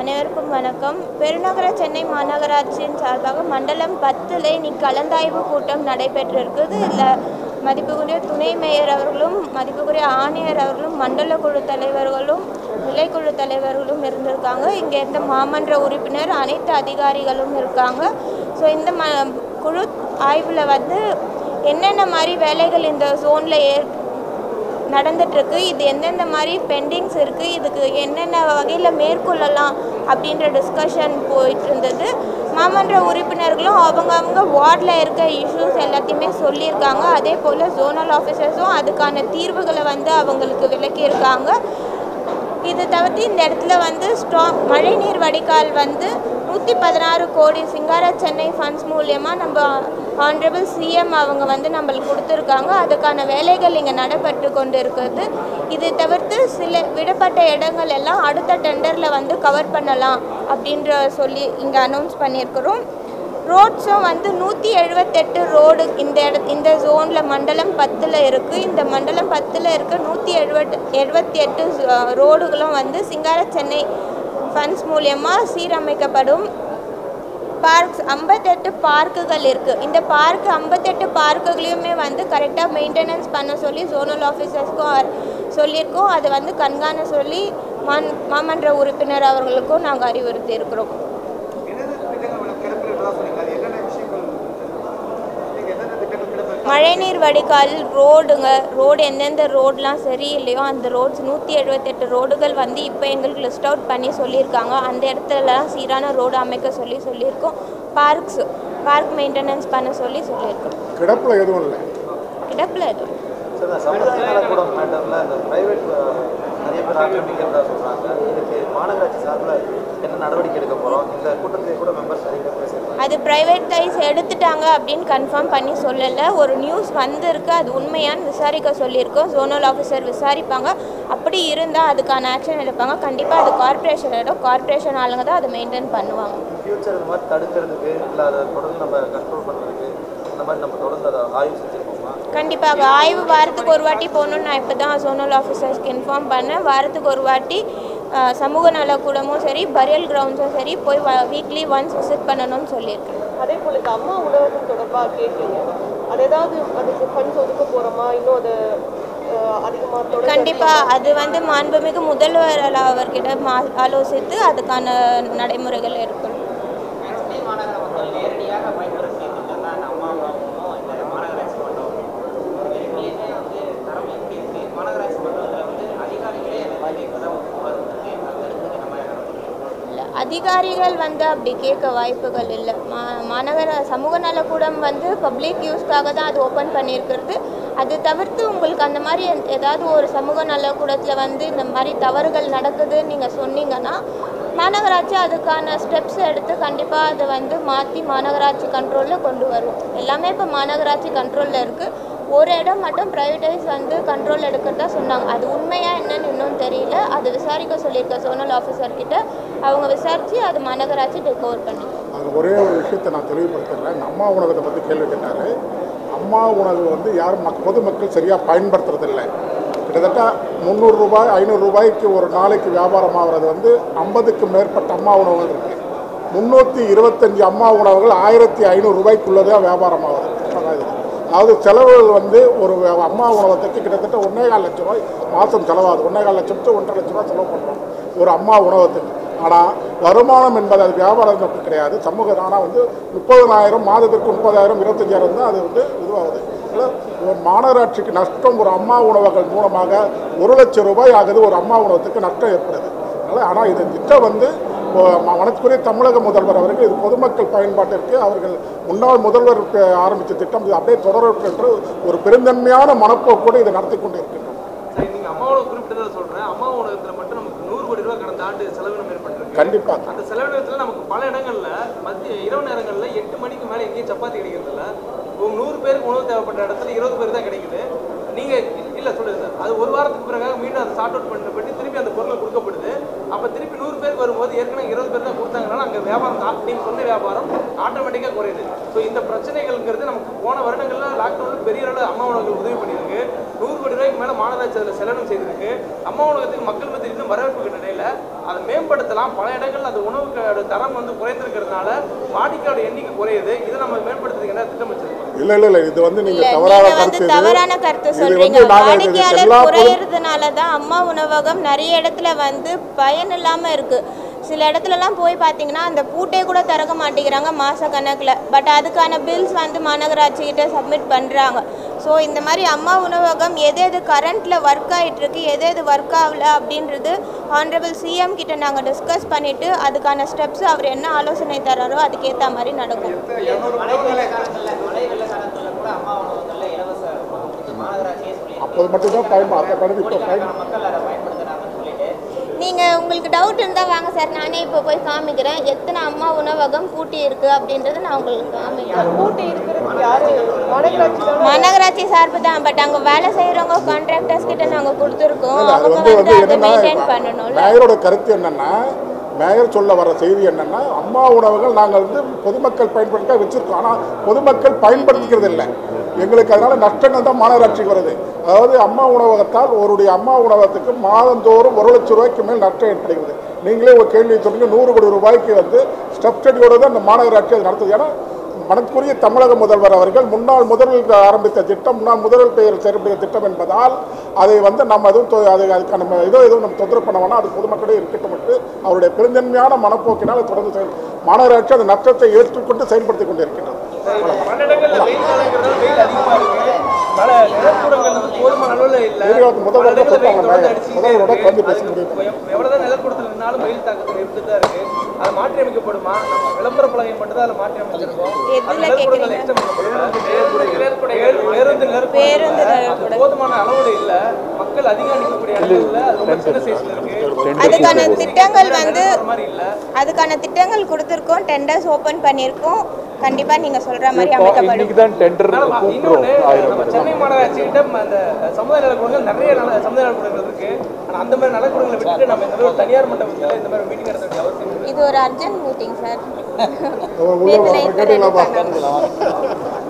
அனைவருக்கும் வணக்கம் பெருநகர சென்னை மாநகராட்சியின் சார்பாக மண்டலம் பத்தில் இன்னைக்கு கலந்தாய்வு கூட்டம் நடைபெற்றிருக்குது இதில் மதிப்புக்குரிய துணை மேயர் அவர்களும் மதிப்புக்குரிய ஆணையர் அவர்களும் மண்டல குழு தலைவர்களும் நிலைக்குழு தலைவர்களும் இருந்திருக்காங்க இங்கே இருந்த மாமன்ற உறுப்பினர் அனைத்து அதிகாரிகளும் இருக்காங்க ஸோ இந்த ம குழு ஆய்வில் வந்து என்னென்ன மாதிரி வேலைகள் இந்த ஜோனில் ஏற் நடந்துட்டுருக்கு இது எந்தெந்த மாதிரி பெண்டிங்ஸ் இருக்குது இதுக்கு என்னென்ன வகையில் மேற்கொள்ளலாம் அப்படின்ற டிஸ்கஷன் போயிட்டு இருந்தது மாமன்ற உறுப்பினர்களும் அவங்க அவங்க வார்டில் இருக்க இஷ்யூஸ் எல்லாத்தையுமே சொல்லியிருக்காங்க அதே போல் ஜோனல் ஆஃபீஸர்ஸும் அதுக்கான தீர்வுகளை வந்து அவங்களுக்கு விளக்கியிருக்காங்க இது தவிர்த்து இந்த இடத்துல வந்து ஸ்டா மழைநீர் வடிகால் வந்து நூற்றி பதினாறு கோடி சிங்கார சென்னை ஃபண்ட்ஸ் மூலியமாக நம்ம ஆனரபிள் சிஎம் அவங்க வந்து நம்மளுக்கு கொடுத்துருக்காங்க அதுக்கான வேலைகள் இங்கே நடைபெற்று கொண்டு இருக்குது இது தவிர்த்து சில விடப்பட்ட இடங்கள் எல்லாம் அடுத்த டெண்டரில் வந்து கவர் பண்ணலாம் அப்படின்ற சொல்லி இங்கே அனௌன்ஸ் பண்ணியிருக்கிறோம் ரோட்ஸும் வந்து நூற்றி எழுபத்தெட்டு ரோடு இந்த இட இந்த ஜோனில் மண்டலம் பத்தில் இருக்குது இந்த மண்டலம் பத்தில் இருக்க நூற்றி எழுபட் எழுபத்தி எட்டு ரோடுகளும் வந்து சிங்கார சென்னை ஃபண்ட்ஸ் மூலியமாக சீரமைக்கப்படும் பார்க்ஸ் ஐம்பத்தெட்டு பார்க்குகள் இருக்குது இந்த பார்க் ஐம்பத்தெட்டு பார்க்குகளையுமே வந்து கரெக்டாக மெயின்டெனன்ஸ் பண்ண சொல்லி ஜோனல் ஆஃபீஸர்ஸ்க்கும் சொல்லியிருக்கோம் அதை வந்து கண்காண சொல்லி மான் மாமன்ற உறுப்பினர் அவர்களுக்கும் நாங்கள் அறிவுறுத்தி இருக்கிறோம் என்னென்ன திட்டங்கள் மேடம் கிடப்பில் சொன்னீங்க அது என்னென்ன விஷயங்கள் நீங்க என்னென்ன திட்டங்கள் கிடப்பில் மழைநீர் வடிகால் ரோடுங்க ரோடு எந்தெந்த ரோடெலாம் சரியில்லையோ அந்த ரோட்ஸ் நூற்றி எழுபத்தெட்டு ரோடுகள் வந்து இப்போ எங்களுக்கு லிஸ்ட் அவுட் பண்ணி சொல்லியிருக்காங்க அந்த இடத்துலலாம் சீரான ரோடு அமைக்க சொல்லி சொல்லியிருக்கோம் பார்க்ஸ் பார்க் மெயின்டெனன்ஸ் பண்ண சொல்லி சொல்லியிருக்கோம் கிடப்பில் எதுவும் இல்லை கிடப்பில் எதுவும் சார் இந்த சமூக நலக்கூடம் மேட்டரில் இந்த ப்ரைவேட் நிறைய பேர் ஆக்கிரமிக்கிறதா சொல்கிறாங்க இதுக்கு மாநகராட்சி சார்பில் என்ன நடவடிக்கை எடுக்க போகிறோம் இந்த கூட்டத்திலே கூட மெம்பர்ஸ் நிறைய பேர் பேசியிருக்காங்க அது ப்ரைவேட்டைஸ் எடுத்துட்டாங்க அப்படின்னு கன்ஃபார்ம் பண்ணி சொல்லலை ஒரு நியூஸ் வந்திருக்கு அது உண்மையான்னு விசாரிக்க சொல்லியிருக்கோம் ஜோனல் ஆஃபீஸர் விசாரிப்பாங்க அப்படி இருந்தால் அதுக்கான ஆக்ஷன் எடுப்பாங்க கண்டிப்பாக அது கார்ப்பரேஷன் இடம் கார்ப்பரேஷன் ஆளுங்க தான் அதை மெயின்டைன் பண்ணுவாங்க ஃப்யூச்சர் இந்த மாதிரி தடுக்கிறதுக்கு இல்லை அதை தொடர்ந்து நம்ம கண்ட்ரோல் பண்ணுறதுக்கு இந்த மாதிரி நம்ம தொடர்ந்து அதை ஆய்வு செஞ்சுருக்கோமா கண்டிப்பாக ஆய்வு வாரத்துக்கு ஒரு வாட்டி போகணுன்னு நான் இப்போ தான் ஜோனல் ஆஃபீஸர்ஸ்க்கு இன்ஃபார்ம் பண்ணேன் வாரத்துக்கு ஒரு வாட்டி அஹ், சமூக நலக்கூடமும் சரி பரியல் கிரவுண்ட்ஸும் சரி போய் வீக்லி ஒன்ஸ் விசிட் பண்ணணும்னு சொல்லியிருக்கேன் அதே போல் இந்த அம்மா உணவகம் தொடர்பாக கேட்டீங்க அது ஏதாவது அதுக்கு ஃபண்ட்ஸ் ஒதுக்க போகிறோமா இன்னும் அது அதிகமாக தொடர் கண்டிப்பாக அது வந்து மாண்புமிகு முதல்வர் அவர்கிட்ட மா- ஆலோசித்து அதுக்கான நடைமுறைகள் எடுக்கணும் சென்னை மாநகர மக்கள் நேரடியாக பயன்படுத்திய திட்டம் தான் இந்த அம்மா உணவகமும் இந்த மாநகராட்சி மண்டபமும் ஏற்கனவே வந்து தரம் எப்படி இருக்கு மாநகராட்சி மண்டபத்தில் வந்து அதிகாரிகளே அந்த மாதிரி இப்பதான் வருவதற்கு அங்கே இருக்குது நம்ம இல்ல, அதிகாரிகள் வந்து அப்படி கேட்க வாய்ப்புகள் இல்லை மா மாநகர சமூக நலக்கூடம் வந்து பப்ளிக் யூஸ்க்காக தான் அது ஓப்பன் பண்ணியிருக்கிறது அது தவிர்த்து உங்களுக்கு அந்த மாதிரி எந்த- ஏதாவது ஒரு சமூக நலக்கூடத்தில் வந்து இந்த மாதிரி தவறுகள் நடக்குதுன்னு நீங்கள் சொன்னீங்கன்னா மாநகராட்சி அதுக்கான ஸ்டெப்ஸ் எடுத்து கண்டிப்பாக அதை வந்து மாற்றி மாநகராட்சி கண்ட்ரோலில் கொண்டு வரும் எல்லாமே இப்போ மாநகராட்சி கண்ட்ரோலில் இருக்குது ஒரு இடம் மட்டும் ப்ரைவேட்டைஸ் வந்து கண்ட்ரோல் எடுக்கிறதா சொன்னாங்க அது உண்மையாக என்னன்னு இன்னும் தெரியல அது விசாரிக்க சொல்லியிருக்க சோனல் ஆஃபீஸர் கிட்ட அவங்க விசாரித்து அது மாநகராட்சி டேக் ஓவர் பண்ணி அது ஒரே ஒரு விஷயத்தை நான் தெளிவுபடுத்துகிறேன் இந்த அம்மா உணவகத்தை பற்றி கேள்வி கேட்டார் அம்மா உணவு வந்து யாரும் மக் பொதுமக்கள் சரியாக பயன்படுத்துறதில்லை கிட்டத்தட்ட முந்நூறு ரூபாய் ஐநூறு ரூபாய்க்கு ஒரு நாளைக்கு வியாபாரம் ஆகிறது வந்து ஐம்பதுக்கும் மேற்பட்ட அம்மா உணவுகள் இருக்குது முந்நூற்றி இருபத்தஞ்சி அம்மா உணவுகள் ஆயிரத்தி ஐநூறு ரூபாய்க்குள்ளதே வியாபாரம் ஆகுது அதாவது அதாவது செலவுகள் வந்து ஒரு அம்மா உணவகத்துக்கு கிட்டத்தட்ட ஒன்றே கால் லட்சம் ரூபாய் மாதம் செலவாகுது ஒன்றே கால் லட்சம் to ஒன்றரை லட்ச ரூபாய் செலவு பண்ணுறோம் ஒரு அம்மா உணவகத்துக்கு ஆனால் வருமானம் என்பது அது வியாபாரம் மட்டும் கிடையாது சமூக ஆனால் வந்து முப்பதனாயிரம் மாதத்திற்கு முப்பதாயிரம் இருபத்தஞ்சாயிரம் தான் அது வந்து இதுவாகுது அதனால ஒரு மாநகராட்சிக்கு நஷ்டம் ஒரு அம்மா உணவகங்கள் மூலமாக ஒரு லட்சம் ரூபாய் ஆகுது ஒரு அம்மா உணவகத்துக்கு நஷ்டம் ஏற்படுது அதனால் ஆனால் இந்த திட்டம் வந்து வனத்துக்குரிய தமிழக முதல்வர் அவர்கள் இது பொதுமக்கள் பயன்பாட்டிற்கு அவர்கள் முன்னாள் முதல்வர் ப- ஆரம்பித்த திட்டம் இது அப்படியே தொடரும் என்று ஒரு பெருந்தன்மையான மனப்போக்கோடு இதை நடத்தி கொண்டு இருக்கின்றோம் சரி நீங்க அம்மாவோட குறிப்பிட்டதை சொல்றேன் அம்மா உணவகத்துல மட்டும் நமக்கு நூறு கோடி ரூபாய் கடந்த ஆண்டு செலவினம் ஏற்பட்டிருக்கு கண்டிப்பாக அந்த செலவினத்துல நமக்கு பல இடங்கள்ல மத்திய இரவு நேரங்கள்ல எட்டு மணிக்கு மேல எங்கேயும் சப்பாத்தி கிடைக்கிறது இல்ல ஒரு நூறு பேருக்கு உணவு தேவைப்பட்ட இடத்துல இருபது பேர் தான் கிடைக்குது நீங்க இல்ல சொல்லுங்க சார் அது ஒரு வாரத்துக்கு பிறகு மீண்டும் அதை சார்ட் அவுட் பண்ணப்பட்டு திருப்பி அந்த பொருள் கொடுக்கப்படுது அப்ப திருப்பி நூறு பேருக்கு வரும்போது ஏற்கனவே இருபது பேர் தான் கொடுத்தாங்கனால அங்க வியாபாரம் ஆ- நீங்க சொன்ன வியாபாரம் ஆட்டோமேட்டிக்கா குறையுது ஸோ இந்த பிரச்சனைகள்ங்கிறது நமக்கு போன வருடங்கள்ல லாக்டவுன்ல பெரிய அளவு அம்மா உணவுகள் உதவி பண்ணியிருக்கு நூறு கோடி ரூபாய்க்கு மேல மாநகராட்சி அதில் செலவு செய்திருக்கு அம்மா உணவகத்துக்கு மக்கள் மத்தியில் இன்னும் வரவேற்பு நிலையில அதை மேம்படுத்தலாம் பல இடங்கள்ல அந்த உணவுக்கு தரம் வந்து குறைந்திருக்கிறதுனால வாடிக்கையோட எண்ணிக்கை குறையுது இதை நம்ம மேம்படுத்துறதுக்கு என்ன திட்டம் வச்சிருக்கோம் இல்ல இல்ல இல்ல இது வந்து நீங்க இல்ல, தவறான நீங்க வந்து கருத்து இது. தவறான கருத்து இது சொல்றீங்க வந்து நாங்க இதுக்கு வாடிக்கையாளர் எல்லா பொது- குறையறதுனால தான் அம்மா உணவகம் நிறைய இடத்துல வந்து பயன் இல்லாம இருக்கு சில இடத்துலலாம் போய் பார்த்தீங்கன்னா அந்த பூட்டே கூட திறக்க மாட்டேங்கிறாங்க மாச கணக்கில் பட் அதுக்கான பில்ஸ் வந்து மாநகராட்சி கிட்ட சப்மிட் பண்ணுறாங்க ஸோ இந்த மாதிரி அம்மா உணவகம் எது எது கரண்ட்டில் ஒர்க் ஆகிட்டு இருக்கு எது எது ஒர்க் ஆகல அப்படின்றது ஹானரபிள் சிஎம் கிட்ட நாங்கள் டிஸ்கஸ் பண்ணிட்டு அதுக்கான ஸ்டெப்ஸ் அவர் என்ன ஆலோசனை தராரோ அதுக்கேற்ற மாதிரி நடக்கும் மழை வெள்ள காலங்களில் மழை வெள்ள காலங்களில் கூட அம்மா உணவகங்களில் இலவச உணவு கொடுத்து மாநகராட்சியே சொல்லி அப்போது மட்டும்தான் பயன் அந்த பயன் இப்போ பயன் கோடிக்கணக்கான மக்கள் அதை பயன்படுத்துறாங்கன்னு சொல்லிட்டு நீங்கள் உங்களுக்கு டவுட் இருந்தால் வாங்க சார் நானே இப்போ போய் காமிக்கிறேன் எத்தனை அம்மா உணவகம் பூட்டி இருக்கு அப்படின்றத நான் உங்களுக்கு காமிக்கிறேன் பூட்டி இருக்கிறதுக்கு யாரு மாநகராட்சி தானே மாநகராட்சி சார்பு தான் பட் அங்கே வேலை செய்கிறவங்க கான்ட்ராக்டர்ஸ் கிட்ட நாங்கள் கொடுத்துருக்கோம் இல்ல, அது அவங்க வந்து வந்து வந்து அதை என்னன்னா மெயின்டைன் பண்ணணும்ல மேயரோட கருத்து என்னன்னா மேயர் சொல்ல வர செய்தி என்னன்னா அம்மா உணவுகள் நாங்கள் வந்து பொதுமக்கள் பயன்படுத்த வச்சிருக்கோம் ஆனால் பொதுமக்கள் பயன்படுத்திக்கிறது இல்லை எங்களுக்கு அதனால நஷ்டங்கள் தான் மாநகராட்சிக்கு வருது அதாவது அம்மா உணவகத்தால் ஒருடைய அம்மா உணவகத்துக்கு மாதந்தோறும் ஒரு லட்சம் ரூபாய்க்கு மேல் நஷ்டம் ஏற்படுகிறது நீங்களே ஒரு கேள்வி சொன்னீங்க நூறு கோடி ரூபாய்க்கு வந்து ஸ்டெப் ஸ்டடியோட தான் இந்த மாநகராட்சி அது நடத்துது ஏன்னா மனக்குரிய தமிழக முதல்வர் அவர்கள் முன்னாள் முதல்வர் ஆரம்பித்த திட்டம் முன்னாள் முதல்வர் பெயர் செயல்படுத்த திட்டம் என்பதால் அதை வந்து நம்ம எதுவும் தொ- அது அதுக்கு நம்ம ஏதோ எதுவும் நம்ம தொந்தரவு பண்ண வேணாம் அது பொதுமக்களே இருக்கட்டும் என்று அவருடைய பெருந்தன்மையான மனப்போக்கினால் அது தொடர்ந்து செயல் மாநகராட்சி அந்த நஷ்டத்தை ஏற்றுக்கொண்டு செயல்படுத்திக் கொண்டிருக்கின்றது பன்னெண்டுகள்ல வெயில் காலங்கிறதால வெயில் அதிகமா இருக்கு பல நிலக்கூடங்கள் வந்து போதுமான அளவுல இல்ல ஏரியாவுக்கு முதல்வர் பல இடங்கள்ல வெயில் கூப்பிட்டாங்க. தொடர்ந்து அடிச்சுக்கிட்டே முதல்வரோட இருக்கு. கலந்து பேச அதுக்கு முடியும். எவ்- எவ்வளவுதான் நிலக்கூடத்தில் இருந்தாலும் வெயில் தாக்கத்தில் இருந்துட்டு தான் இருக்கு அது மாற்றி அமைக்கப்படுமா நம்ம விளம்பர பலகை மட்டும் தான் அதில் மாற்றி அமைச்சிருக்கோம் எதுல அது நிழற்குடங்கள் கேக்குறீங்க? extend பண்ணப்படுமா? பேருந்து பேருந்து நிழற்குடை பேருந்து அது நிழற்குடை. போதுமான அளவுல இல்ல மக்கள் அதிகம் அணிக்கக்கூடிய இடங்கள்ல அது ரொம்ப சின்ன சைஸ்ல இருக்கு அதுக்கான திட்டங்கள் வந்து அந்த மாதிரி இல்ல அதுக்கான திட்டங்கள் கொடுத்துருக்கோம் டெண்டர்ஸ் ஓப்பன் பண்ணியிருக்கோம் கண்டிப்பாக நீங்கள் சொல்கிற மாதிரி அமைக்கப்படும் இன்னைக்கு தான் டெண்டர் கூப்பிடுறோம் இன்னொன்னு ஆயிரம் நம்ம சென்னை மாநகராட்சி கிட்ட அந்த சமுதாய நலக்கூடங்கள் நிறைய நல சமுதாய நலக்கூடங்கள் இருக்கு ஆனா அந்த மாதிரி நலக்கூடங்களை விட்டுட்டு நம்ம இந்த மாதிரி ஒரு தனியார் மண்டபத்தில் இந்த மாதிரி மீட்டிங் நடத்த வேண்டிய அவசியம் இல்லை இது ஒரு அர்ஜென்ட் மீட்டிங் சார் உள்ள நேத்து வர night கேட்டீங்களாப்பா ரெடி பண்ணாங்க.